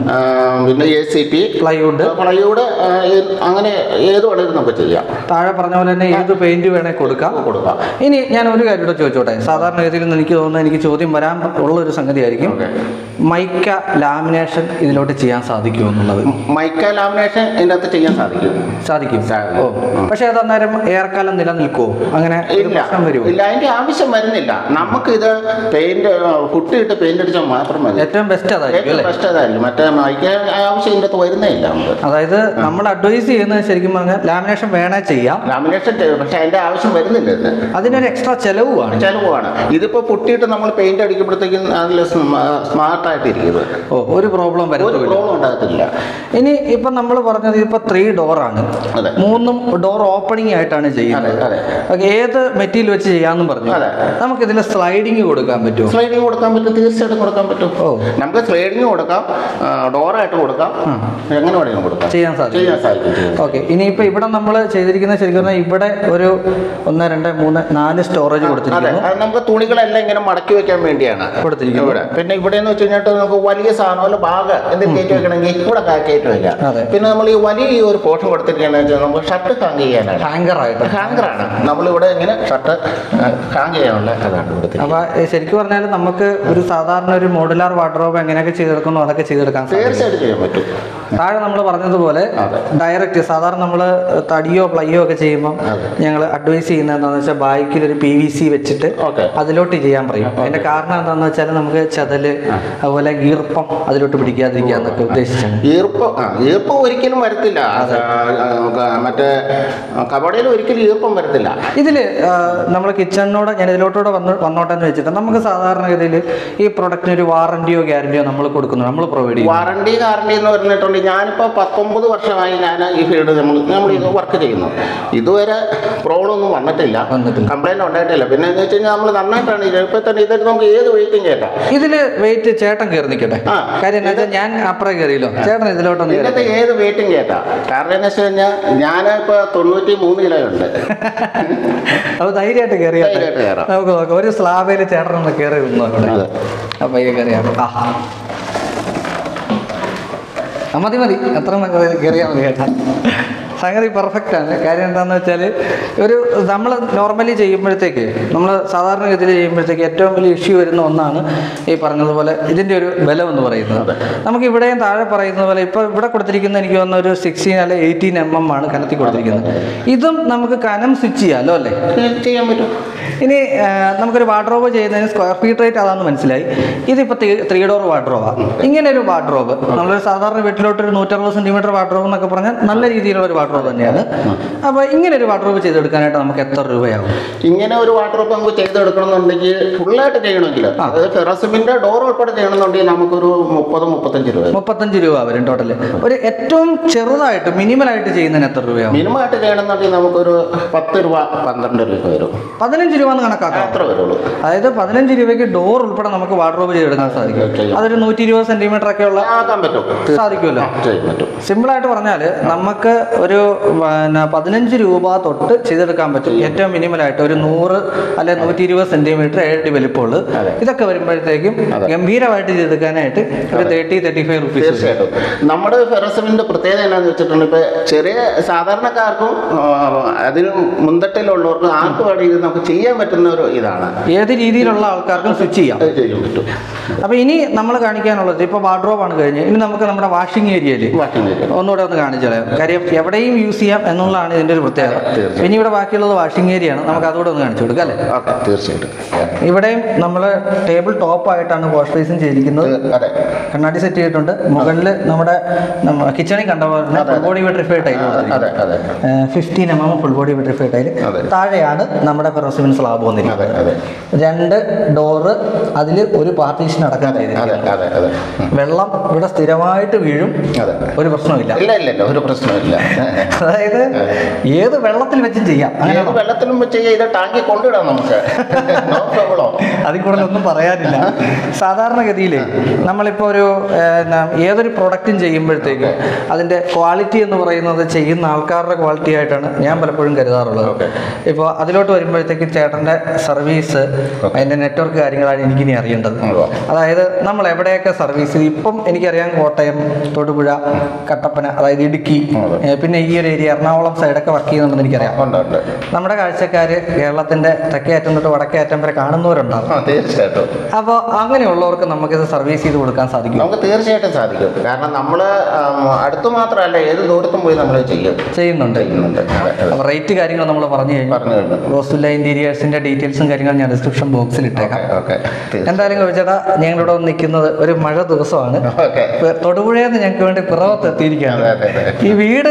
പിന്നെ A C P plywood plywood അങ്ങനെ ഏത് വേണേലും നമുക്ക് ചെയ്യാം താഴെ പറഞ്ഞ പോലെ തന്നെ ഏത് പെയിന്റ് വേണേ കൊടുക്കാം കൊടുക്കാം ഇനി ഞാൻ ഒരു കാര്യം കൂടെ ചോദിച്ചോട്ടെ സാധാരണ ഗതിയിൽ നിന്ന് എനിക്ക് തോന്നുന്നത് എനിക്ക് ചോദ്യം വരാൻ ഉള്ള ഒരു സംഗതിയായിരിക്കും ഓക്കെ മൈക്ക ലാമിനേഷൻ ഇതിലോട്ട് ചെയ്യാൻ സാധിക്കുമോ എന്നുള്ളത് മൈക്ക ലാമിനേഷൻ ഇതിൻ്റെ അകത്ത് ചെയ്യാൻ സാധിക്കും സാധിക്കും സാധിക്കും. ഓ പക്ഷെ അത് അന്നേരം ഏറെക്കാലം നിലനിൽക്കുമോ അങ്ങനെ ഒരു ഇല്ല പ്രശ്നം വരുമോ ഇല്ല അതിന്റെ ആവശ്യം വരുന്നില്ല നമുക്കിത് പെയിന്റ് കുട്ടിയിട്ട് പെയിന്റ് അടിച്ചാൽ മാത്രം മതി ഏറ്റവും ബെസ്റ്റ് അതായിരിക്കും ഏറ്റവും അല്ലേ ബെസ്റ്റ് അതായിരുന്നു മറ്റേ മൈക്ക ആവശ്യം ഇതിൻ്റെ അകത്ത് വരുന്നേ ഇല്ല നമുക്ക് അതായത് നമ്മൾ അഡ്വൈസ് ചെയ്യുന്നത് ശരിക്കും പറഞ്ഞാൽ ലാമിനേഷൻ വേണേ ചെയ്യാം ലാമിനേഷൻ ചെയ്യും പക്ഷെ അതിന്റെ ആവശ്യം വരുന്നില്ല ഇതിന് അതിനൊരു എക്സ്ട്രാ ചെലവുമാണ് ചെലവാണ് ഇതിപ്പോ പുട്ടിയിട്ട് നമ്മൾ പെയിന്റ് അടിക്കുമ്പോഴത്തേക്കും അതിൽ സ്മാർട്ടായിട്ട് ഇരിക്കുന്നത് ഓ ഒരു പ്രോബ്ലം ഒരു വരത്തുമില്ല പ്രോബ്ലം ഉണ്ടാകത്തില്ല ഇനി ഇപ്പം നമ്മൾ പറഞ്ഞത് ഇപ്പം ത്രീ ഡോറാണ് അതെ. മൂന്നും ഡോർ ഓപ്പണിംഗ് ആയിട്ടാണ് ചെയ്യുന്നത് അതെ, ഓക്കെ ഏത് മെറ്റീരിയൽ വെച്ച് ചെയ്യാമെന്നും പറഞ്ഞു അതെ. നമുക്ക് ഇതിന് സ്ലൈഡിങ് കൊടുക്കാൻ പറ്റുമോ സ്ലൈഡിങ് കൊടുക്കാൻ പറ്റും തീർച്ചയായിട്ടും കൊടുക്കാൻ പറ്റും ഓ. നമുക്ക് സ്ലൈഡിങ് കൊടുക്കാം ആ, ഡോറായിട്ട് കൊടുക്കാം എങ്ങനെ വേണമെങ്കിലും കൊടുക്കാം ചെയ്യാൻ സാധിക്കും ചെയ്യാൻ സാധിക്കും ചെയ്യാൻ ഓക്കെ ഇനിയിപ്പോൾ ഇവിടെ നമ്മൾ ചെയ്തിരിക്കുന്ന ശരിക്കും പറഞ്ഞാൽ ഇവിടെ ഒരു ഒന്ന് രണ്ട് മൂന്ന് നാല് സ്റ്റോറേജ് അതെ കൊടുത്തിരിക്കുന്നു അത് നമുക്ക് തുണികളെല്ലാം ഇങ്ങനെ മടക്കി വെക്കാൻ വേണ്ടിയാണ് കൊടുത്തിരിക്കുന്നു. ഇവിടെ പിന്നെ ഇവിടെ എന്ന് വെച്ച് കഴിഞ്ഞിട്ട് നമുക്ക് വലിയ സാധനം വല്ല ഭാഗ എന്തെങ്കിലും കയറ്റി വെക്കണമെങ്കിൽ ഇവിടെ കാ- കയറ്റി വെക്കാം അതെ. പിന്നെ നമ്മൾ ഈ വലിയ ഈ ഒരു പോർഷൻ കൊടുത്തിരിക്കുകയാണെന്ന് വെച്ചാൽ നമുക്ക് ഷർട്ട് ഹാങ് ചെയ്യാനാണ് ഹാങ്കർ ആയിട്ട് ഹാങ്കറാണ് നമ്മളിവിടെ ഇങ്ങനെ ഷർട്ട് ഹാങ് ചെയ്യാനുള്ള അതാണ് കൊടുത്തിരിക്കുന്നത് അപ്പൊ ശരിക്കും പറഞ്ഞാൽ നമുക്ക് ഒരു സാധാരണ ഒരു മോഡുലാർ വാർഡ്രോബ് എങ്ങനെയൊക്കെ ചെയ്തെടുക്കുന്നു അതൊക്കെ ചെയ്തെടുക്കാൻ സാധിക്കും തീർച്ചയായിട്ടും ചെയ്യാൻ പറ്റും താഴെ നമ്മൾ പറഞ്ഞതുപോലെ അതെ. ഡയറക്റ്റ് സാധാരണ നമ്മൾ തടിയോ പ്ലൈയോ ഒക്കെ ചെയ്യുമ്പോൾ അതെ. ഞങ്ങൾ അഡ്വൈസ് ചെയ്യുന്നത് എന്താണെന്ന് വെച്ചാൽ ബാക്കിൽ ഒരു പി വി സി വെച്ചിട്ട് ഓക്കെ അതിലോട്ട് ചെയ്യാൻ പറയും അതിന്റെ കാരണം എന്താണെന്ന് വെച്ചാൽ നമുക്ക് ചതല് അതുപോലെ ഈർപ്പം അതിലോട്ട് പിടിക്കാതിരിക്കുക എന്നൊക്കെ ഉദ്ദേശിച്ചാണ് ഈർപ്പം ആ ഈർപ്പം ഒരിക്കലും വരത്തില്ല ആ, ആ, മറ്റേ കബഡയിൽ ഒരിക്കലും ഈർപ്പം വരത്തില്ല ഇതിൽ നമ്മൾ കിച്ചണിനോട് ഞാൻ ഇതിലോട്ടൂടെ വന്ന് വന്നോട്ടെ എന്ന് വെച്ചിട്ട് നമുക്ക് സാധാരണഗതിയിൽ ഈ പ്രൊഡക്റ്റിന് ഒരു വാറന്റിയോ ഗ്യാരണ്ടിയോ നമ്മൾ കൊടുക്കുന്നു നമ്മൾ പ്രൊവൈഡ് ചെയ്യും വാറണ്ടി ഗ്യാരണ്ടി എന്ന് പറഞ്ഞിട്ടുണ്ട് ഞാനിപ്പോൾ പത്തൊമ്പത് വർഷമായി ഞാൻ ഈ ഫീൽഡ് നമ്മൾ നമ്മൾ ഇത് വർക്ക് ചെയ്യുന്നു ഇതുവരെ പ്രോബ്ലം ഒന്നും വന്നിട്ടില്ല വന്നിട്ടില്ല. കംപ്ലൈന്റ് ഉണ്ടായിട്ടില്ല പിന്നെ എന്ന് വെച്ച് കഴിഞ്ഞാൽ നമ്മൾ നന്നായിട്ടാണ് ഇത് ഇപ്പൊ തന്നെ ഇതൊരു നമുക്ക് ഏത് വെയിറ്റും കേട്ടാം ഇതില് വെയിറ്റ് ചേട്ടൻ കയറി നിൽക്കട്ടെ ആ. കാര്യം എന്താ വെച്ചാൽ ഞാൻ അപ്പുറം കയറിയല്ലോ ചേട്ടൻ ഇതിലോട്ടൊന്ന് കയറി ഇന്നത്തെ ഏത് വെയിറ്റും കേട്ടാ കാരണം എന്ന് വെച്ച് കഴിഞ്ഞാൽ ഞാനിപ്പോൾ തൊണ്ണൂറ്റി മൂന്ന് കിലോ ഉണ്ട് അത് ധൈര്യമായിട്ട് കയറിയാട്ടെ ധൈര്യമായിട്ട് കയറാം. നമുക്ക് നോക്കാം ഒരു സ്ലാബിൽ ചേട്ടൻ ഒന്ന് കയറി നിന്നോ ഇവിടെ അതെ. അപ്പൊ ഈ കയറിയാണ് ആ ആ, മതി മതി എത്ര കയറിയാൽ മതി കേട്ടാ സംഗതി പെർഫെക്റ്റ് ആണ് കാര്യം എന്താണെന്ന് വെച്ചാൽ ഒരു നമ്മൾ നോർമലി ചെയ്യുമ്പോഴത്തേക്ക് നമ്മൾ സാധാരണഗതിയിൽ ചെയ്യുമ്പോഴത്തേക്ക് ഏറ്റവും വലിയ ഇഷ്യൂ വരുന്ന ഒന്നാണ് ഈ പറഞ്ഞതുപോലെ ഇതിൻ്റെ ഒരു ബലം എന്ന് പറയുന്നത് നമുക്ക് ഇവിടെയും താഴെ പറയുന്ന പോലെ ഇപ്പോൾ ഇവിടെ കൊടുത്തിരിക്കുന്ന എനിക്ക് തോന്നുന്ന ഒരു സിക്സ്റ്റീൻ അല്ലെ എയ്റ്റീൻ എം എം ആണ് കനത്തി കൊടുത്തിരിക്കുന്നത് ഇതും നമുക്ക് കനം സ്വിച്ച് ചെയ്യാമല്ലോ അല്ലേ ചെയ്യാൻ പറ്റും ഇനി ആ, നമുക്കൊരു വാർഡ്രോബ് ചെയ്യുന്നതിന് സ്ക്വയർ ഫീറ്റ് റേറ്റ് അതാന്ന് മനസ്സിലായി ഇതിപ്പോൾ ത്രീ ഡോർ വാർഡ്രോബാണ് ഇങ്ങനെ ഒരു വാർഡ്രോബ് നമ്മളൊരു സാധാരണ വീട്ടിലോട്ട് ഒരു നൂറ്ററുപത് സെന്റിമീറ്റർ വാർഡ്രോബ് എന്നൊക്കെ പറഞ്ഞാൽ നല്ല രീതിയിലുള്ള ഒരു വാർഡ്രോബ് തന്നെയാണ് അപ്പോൾ ഇങ്ങനെ ഒരു വാർഡ്രോബ് ചെയ്തെടുക്കാനായിട്ട് നമുക്ക് എത്ര രൂപയാവും ഇങ്ങനെ ഒരു വാട്ടർപ്പ് നമുക്ക് ചെയ്തെടുക്കണമെന്നുണ്ടെങ്കിൽ ഫുള്ളായിട്ട് ചെയ്യണമെങ്കിൽ അതായത് ടെറസിമിന്റെ ഡോർ ഉൾപ്പെടെ ചെയ്യണമെന്നുണ്ടെങ്കിൽ നമുക്കൊരു മുപ്പത് മുപ്പത്തഞ്ച് രൂപ മുപ്പത്തഞ്ച് രൂപ വരും ടോട്ടൽ ഒരു ഏറ്റവും ചെറുതായിട്ട് മിനിമലായിട്ട് ചെയ്യുന്നതിന് എത്ര രൂപയാവും മിനിമം ആയിട്ട് ചെയ്യണമെന്നുണ്ടെങ്കിൽ നമുക്കൊരു പത്ത് രൂപ പന്ത്രണ്ട് രൂപ വരും പതിനഞ്ച് രൂപ എന്ന് കണക്കാക്കാം അത്ര വരുള്ളൂ അതായത് പതിനഞ്ച് രൂപയ്ക്ക് ഡോർ ഉൾപ്പെടെ നമുക്ക് വാർഡ്രോബ് ചെയ്തെടുക്കാൻ സാധിക്കും ചെയ്യാം. അതൊരു നൂറ്റി ഇരുപത് സെന്റിമീറ്റർ ഒക്കെ ഉള്ള ആക്കാൻ പറ്റും സാധിക്കുമല്ലോ ആ, ചെയ്യാൻ പറ്റും സിമ്പിളായിട്ട് പറഞ്ഞാൽ നമുക്ക് ഒരു പിന്നെ പതിനഞ്ച് രൂപ തൊട്ട് ചെയ്തെടുക്കാൻ പറ്റും ഏറ്റവും മിനിമലായിട്ട് ഒരു നൂറ് അല്ലെ നൂറ്റി ഇരുപത് സെന്റിമീറ്റർ ഏഴടി വലിപ്പമുള്ളൂ അതെ. ഇതൊക്കെ വരുമ്പോഴത്തേക്കും ഗംഭീരമായിട്ട് ചെയ്തെടുക്കാനായിട്ട് ഒരു തേർട്ടി തേർട്ടി ഫൈവ് റുപ്പീസ് തീർച്ചയായിട്ടും നമ്മുടെ ഫെറസമിന്റെ പ്രത്യേകത എന്താണെന്ന് വെച്ചിട്ടുണ്ടെങ്കിൽ ഇപ്പൊ ചെറിയ സാധാരണക്കാർക്കും ആ, അതിന് മുന്തട്ടിലുള്ളവർക്കും ആർക്കും വേണ്ടി ഇത് നമുക്ക് ചെയ്യാൻ പറ്റുന്ന ഒരു ഇതാണ് ഏത് രീതിയിലുള്ള ആൾക്കാർക്കും സ്വിച്ച് ചെയ്യാം അത് ചെയ്യാൻ പറ്റും അപ്പോൾ ഇനി നമ്മൾ കാണിക്കാനുള്ളത് ഇപ്പോൾ വാർഡ്രോബാണ് കഴിഞ്ഞ് ഇനി നമുക്ക് നമ്മുടെ വാഷിംഗ് ഏരിയയിൽ വാക്കിംഗ് ഏരിയ. ഒന്നുകൂടെ ഒന്ന് കാണിച്ചു കളയാം കാര്യം എവിടെയും യൂസ് ചെയ്യാം എന്നുള്ളതാണ് ഇതിൻ്റെ ഒരു പ്രത്യേകത തീർച്ചയായും. പിന്നെ ഇവിടെ ബാക്കിയുള്ളത് വാഷിംഗ് ഏരിയ ആണ് നമുക്ക് അതുകൂടെ ഒന്ന് കാണിച്ചു കൊടുക്കാം അല്ലേ ഓക്കെ തീർച്ചയായിട്ടും ഇവിടെയും നമ്മൾ ടേബിൾ ടോപ്പ് ആയിട്ടാണ് വാഷ് ബേസിൻ ചെയ്തിരിക്കുന്നത് അതെ കണ്ണാടി സെറ്റ് ചെയ്തിട്ടുണ്ട് മുകളിൽ നമ്മുടെ കിച്ചണിൽ കണ്ട പോലെ തന്നെ ഫുൾ ബോഡി വെട്രിഫൈഡ് ടൈൽ അതെ അതെ fifteen M M full body vitrified tile അതെ. താഴെയാണ് നമ്മുടെ ഫെറോസിമിൻ സ്ലാബ് അതെ വന്നിരിക്കുന്നത് അതെ രണ്ട് ഡോറ് അതിൽ ഒരു പാർട്ടീഷൻ അടക്കം അതെ ചെയ്തിരിക്കുന്നത് അതെ അതെ ഉം. വെള്ളം ഇവിടെ സ്ഥിരമായിട്ട് വീഴും അതെ ഒരു പ്രശ്നമില്ല ഇല്ല ഇല്ല ഇല്ല ഒരു പ്രശ്നമില്ല അതായത് ഏത് വെള്ളത്തിൽ വെച്ചും ചെയ്യാം ഏത് അങ്ങനെയാണോ വെള്ളത്തിലും വെച്ച് ഇത് ടാങ്കി കൊണ്ടിടാം നമുക്ക് നോ പ്രോബ്ലം അതിൽ കൂടുതലൊന്നും പറയാനില്ല സാധാരണഗതിയിൽ നമ്മളിപ്പോൾ ഒരു ഏർ, ന- ഏതൊരു പ്രൊഡക്റ്റും ചെയ്യുമ്പോഴത്തേക്കും അതിൻ്റെ ക്വാളിറ്റി എന്ന് പറയുന്നത് ചെയ്യുന്ന ആൾക്കാരുടെ ക്വാളിറ്റി ആയിട്ടാണ് ഞാൻ പലപ്പോഴും കരുതാറുള്ളത് Okay. ഇപ്പോൾ അതിലോട്ട് വരുമ്പോഴത്തേക്കും ചേട്ടൻ്റെ സർവീസ് അതിൻ്റെ നെറ്റ്വർക്ക് കാര്യങ്ങളാണ് എനിക്കിനി അറിയേണ്ടത് ഉവ്വ. അതായത് നമ്മൾ എവിടെയൊക്കെ സർവീസ് ഇപ്പം എനിക്കറിയാം കോട്ടയം തൊടുപുഴ കട്ടപ്പന അതായത് ഇടുക്കി അതെ. ഏർ, പിന്നെ ഈ ഒരു ഏരിയ എറണാകുളം സൈഡൊക്കെ വർക്ക് ചെയ്യുന്നുണ്ടെന്ന് എനിക്കറിയാം ഉണ്ട് ഉണ്ട് നമ്മുടെ കാഴ്ചക്കാർ കേരളത്തിൻ്റെ തെക്കേ അറ്റം തൊട്ട് വടക്കേ അറ്റം വരെ കാണുന്നവരുണ്ടാവും ആ തീർച്ചയായിട്ടും അപ്പോൾ അങ്ങനെയുള്ളവർക്ക് നമുക്കിത് സർവീസ് ചെയ്ത് കൊടുക്കാൻ സാധിക്കും നമുക്ക് തീർച്ചയായിട്ടും സാധിക്കും കാരണം നമ്മൾ അടുത്ത് മാത്രമല്ല ഏത് ദൂരത്തും പോയി നമ്മൾ ചെയ്യും ചെയ്യുന്നുണ്ട് ചെയ്യുന്നുണ്ട് അതെ അതെ അപ്പോൾ റേറ്റ് കാര്യങ്ങൾ നമ്മൾ പറഞ്ഞു കഴിഞ്ഞു പറഞ്ഞു കഴിഞ്ഞു റോസുല്ല ഇന്റീരിയേഴ്സിന്റെ ഡീറ്റെയിൽസും കാര്യങ്ങളും ഞാൻ ഡിസ്ക്രിപ്ഷൻ ബോക്സിൽ ഇട്ടേക്കാം ഓക്കെ എന്തായാലും ചോദിച്ചേട്ടാ ഞങ്ങളിവിടെ വന്ന് നിൽക്കുന്നത് ഒരു മഴ ദിവസമാണ് ഓക്കെ ഇപ്പൊ തൊടുപുഴയിൽ നിന്ന് ഞങ്ങൾക്ക് വേണ്ടി പിറവത്ത് എത്തിയിരിക്കുകയാണ് അതെ, അതെ, അതെ. ഈ വീട് നമുക്ക്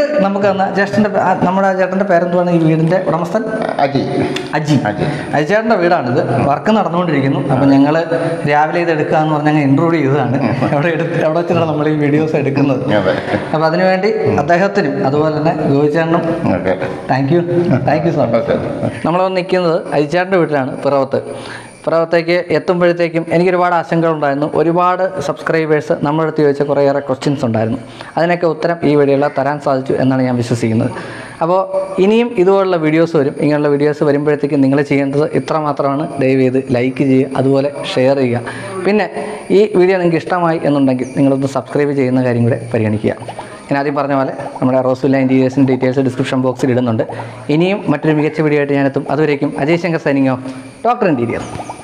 നമുക്ക് തന്ന ജ്യേഷ്ഠൻ്റെ പേ- ആ, നമ്മുടെ ചേട്ടൻ്റെ പേരെന്തുവാണ് ഈ വീടിൻ്റെ ഉടമസ്ഥൻ അജി അജി അജി. അജിച്ചേട്ടൻ്റെ വീടാണിത് വർക്ക് നടന്നുകൊണ്ടിരിക്കുന്നു അപ്പം ഞങ്ങൾ രാവിലെ ഇത് എടുക്കാന്ന് പറഞ്ഞ് ഞങ്ങൾ ഇൻട്രോഡ് ചെയ്തതാണ് അവിടെ എടുത്ത് അവിടെ വെച്ചിട്ടാണ് നമ്മൾ ഈ വീഡിയോസ് എടുക്കുന്നത് അതെ അപ്പോൾ അതിനുവേണ്ടി അദ്ദേഹത്തിനും അതുപോലെ തന്നെ ഗോവിച്ചേട്ടനും okay thank you thank you so much നമ്മൾ നിൽക്കുന്നത് അജിച്ചേട്ടൻ്റെ വീട്ടിലാണ് പിറവത്ത് പിറവത്തേക്ക് എത്തുമ്പോഴത്തേക്കും എനിക്ക് ഒരുപാട് ആശങ്കകളുണ്ടായിരുന്നു ഒരുപാട് സബ്സ്ക്രൈബേഴ്സ് നമ്മുടെ അടുത്ത് ചോദിച്ച കുറേയേറെ ക്വസ്റ്റ്യൻസ് ഉണ്ടായിരുന്നു അതിനൊക്കെ ഉത്തരം ഈ വീഡിയോയിൽ തരാൻ സാധിച്ചു എന്നാണ് ഞാൻ വിശ്വസിക്കുന്നത് അപ്പോൾ ഇനിയും ഇതുപോലുള്ള വീഡിയോസ് വരും ഇങ്ങനെയുള്ള വീഡിയോസ് വരുമ്പോഴത്തേക്കും നിങ്ങൾ ചെയ്യേണ്ടത് ഇത്ര മാത്രമാണ് ദയവ് ചെയ്ത് ലൈക്ക് ചെയ്യുക അതുപോലെ ഷെയർ ചെയ്യുക പിന്നെ ഈ വീഡിയോ നിങ്ങൾക്ക് ഇഷ്ടമായി എന്നുണ്ടെങ്കിൽ നിങ്ങളൊന്ന് സബ്സ്ക്രൈബ് ചെയ്യുന്ന കാര്യം കൂടെ പരിഗണിക്കുക ഞാൻ ആദ്യം പറഞ്ഞ പോലെ നമ്മുടെ റോസുല്ല ഇൻറ്റീരിയേഴ്സിൻ്റെ ഡീറ്റെയിൽസ് ഡിസ്ക്രിപ്ഷൻ ബോക്സിൽ ഇടുന്നുണ്ട് ഇനിയും മറ്റൊരു മികച്ച വീഡിയോ ആയിട്ട് ഞാനെത്തും അതുവരേക്കും Ajay Shankar signing off doctor interior